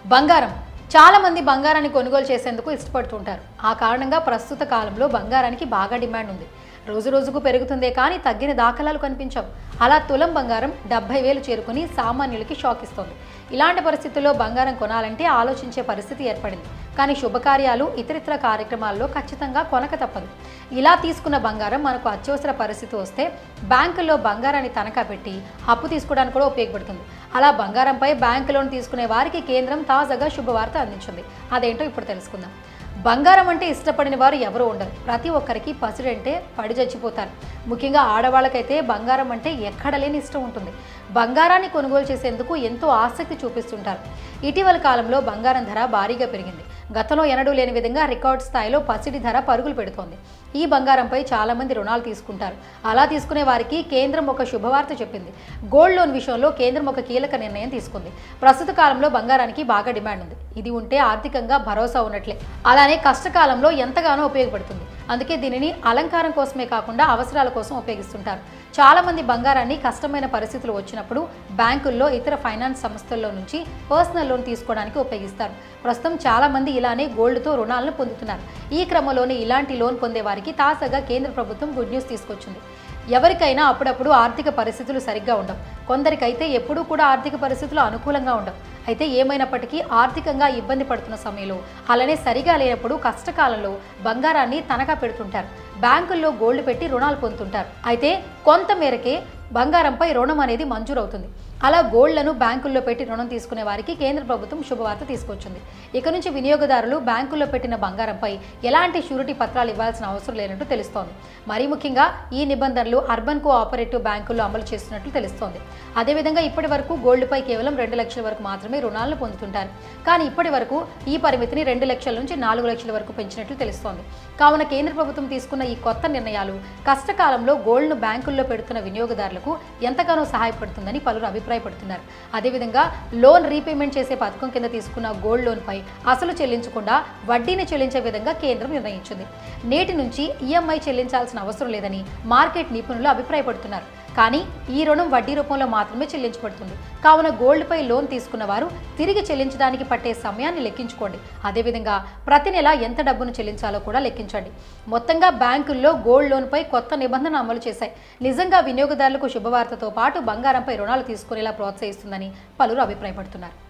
బంగారం చాలా మంది బంగారాన్ని కొనుగోలు చేసేందుకు ఇష్టపడుతుంటారు ఆ కారణంగా ప్రస్తుత కాలంలో బంగారానికి బాగా డిమాండ్ ఉంది రోజు రోజుకు పెరుగుతుందే కానీ తగ్గిన దాఖలాలు కనిపించవు అలా తులం బంగారం డెబ్బై వేలు చేరుకుని సామాన్యులకి షాక్ ఇస్తోంది ఇలాంటి పరిస్థితుల్లో బంగారం కొనాలంటే ఆలోచించే పరిస్థితి ఏర్పడింది కానీ శుభకార్యాలు ఇతరితర కార్యక్రమాల్లో ఖచ్చితంగా కొనక తప్పదు ఇలా తీసుకున్న బంగారం మనకు అత్యవసర పరిస్థితి వస్తే బ్యాంకుల్లో బంగారాన్ని తనఖా పెట్టి అప్పు తీసుకోవడానికి కూడా ఉపయోగపడుతుంది అలా బంగారంపై బ్యాంకు లోన్ తీసుకునే వారికి కేంద్రం తాజాగా శుభవార్త అందించింది అదేంటో ఇప్పుడు తెలుసుకుందాం బంగారం అంటే ఇష్టపడిన వారు ఎవరు ఉండరు ప్రతి ఒక్కరికి పసిడంటే పడి చచ్చిపోతారు ముఖ్యంగా ఆడవాళ్ళకైతే బంగారం అంటే ఎక్కడ లేని ఇష్టం ఉంటుంది బంగారాన్ని కొనుగోలు చేసేందుకు ఎంతో ఆసక్తి చూపిస్తుంటారు ఇటీవల కాలంలో బంగారం ధర భారీగా పెరిగింది గతంలో ఎన్నడూ లేని విధంగా రికార్డ్ స్థాయిలో పసిడి ధర పరుగులు పెడుతోంది ఈ బంగారంపై చాలా మంది రుణాలు తీసుకుంటారు అలా తీసుకునే వారికి కేంద్రం ఒక శుభవార్త చెప్పింది గోల్డ్ లోన్ విషయంలో కేంద్రం ఒక కీలక నిర్ణయం తీసుకుంది ప్రస్తుత కాలంలో బంగారానికి బాగా డిమాండ్ ఉంది ఇది ఉంటే ఆర్థికంగా భరోసా ఉన్నట్లే అలానే కష్టకాలంలో ఎంతగానో ఉపయోగపడుతుంది అందుకే దీనిని అలంకారం కోసమే కాకుండా అవసరాల కోసం ఉపయోగిస్తుంటారు చాలా మంది బంగారాన్ని కష్టమైన పరిస్థితులు వచ్చినప్పుడు బ్యాంకుల్లో ఇతర ఫైనాన్స్ సంస్థల్లో నుంచి పర్సనల్ లోన్ తీసుకోవడానికి ఉపయోగిస్తారు ప్రస్తుతం చాలా మంది ఇలానే గోల్డ్తో రుణాలను పొందుతున్నారు ఈ క్రమంలోనే ఇలాంటి లోన్ పొందే వారికి తాజాగా కేంద్ర ప్రభుత్వం గుడ్ న్యూస్ తీసుకొచ్చింది ఎవరికైనా అప్పుడప్పుడు ఆర్థిక పరిస్థితులు సరిగ్గా ఉండవు కొందరికైతే ఎప్పుడూ కూడా ఆర్థిక పరిస్థితులు అనుకూలంగా ఉండవు అయితే ఏమైనప్పటికీ ఆర్థికంగా ఇబ్బంది పడుతున్న సమయంలో అలానే సరిగా లేనప్పుడు కష్టకాలంలో బంగారాన్ని తనఖా పెడుతుంటారు బ్యాంకుల్లో గోల్డ్ పెట్టి రుణాలు పొందుతుంటారు అయితే కొంత మేరకే బంగారంపై రుణం అనేది మంజూరవుతుంది అలా గోల్డ్లను బ్యాంకుల్లో పెట్టి రుణం తీసుకునే వారికి కేంద్ర ప్రభుత్వం శుభవార్త తీసుకొచ్చింది ఇక నుంచి వినియోగదారులు బ్యాంకుల్లో పెట్టిన బంగారంపై ఎలాంటి షూరిటీ పత్రాలు ఇవ్వాల్సిన అవసరం లేనట్టు తెలుస్తోంది మరీ ముఖ్యంగా ఈ నిబంధనలు అర్బన్ కోఆపరేటివ్ బ్యాంకుల్లో అమలు చేస్తున్నట్లు తెలుస్తోంది అదేవిధంగా ఇప్పటి వరకు గోల్డ్పై కేవలం రెండు లక్షల వరకు మాత్రమే రుణాలను పొందుతుంటారు కానీ ఇప్పటి వరకు ఈ పరిమితిని రెండు లక్షల నుంచి నాలుగు లక్షల వరకు పెంచినట్లు తెలుస్తోంది కావున కేంద్ర ప్రభుత్వం తీసుకున్న ఈ కొత్త నిర్ణయాలు కష్టకాలంలో గోల్డ్ను బ్యాంకుల్లో పెడుతున్న వినియోగదారులకు ఎంతగానో సహాయపడుతుందని పలువురు అభిప్రాయపడుతున్నారు అదేవిధంగా లోన్ రీపేమెంట్ చేసే పథకం కింద తీసుకున్న గోల్డ్ లోన్పై అసలు చెల్లించకుండా వడ్డీని చెల్లించే విధంగా కేంద్రం నిర్ణయించింది నేటి నుంచి ఈఎంఐ చెల్లించాల్సిన అవసరం లేదని మార్కెట్ నిపుణులు అభిప్రాయపడుతున్నారు కానీ ఈ రుణం వడ్డీ రూపంలో మాత్రమే చెల్లించబడుతుంది కావున గోల్డ్పై లోన్ తీసుకున్న వారు తిరిగి చెల్లించడానికి పట్టే సమయాన్ని లెక్కించుకోండి అదేవిధంగా ప్రతి నెల ఎంత డబ్బును చెల్లించాలో కూడా లెక్కించండి మొత్తంగా బ్యాంకుల్లో గోల్డ్ లోన్పై కొత్త నిబంధన అమలు చేశాయి నిజంగా వినియోగదారులకు శుభవార్తతో పాటు బంగారంపై రుణాలు తీసుకునేలా ప్రోత్సహిస్తుందని పలువురు అభిప్రాయపడుతున్నారు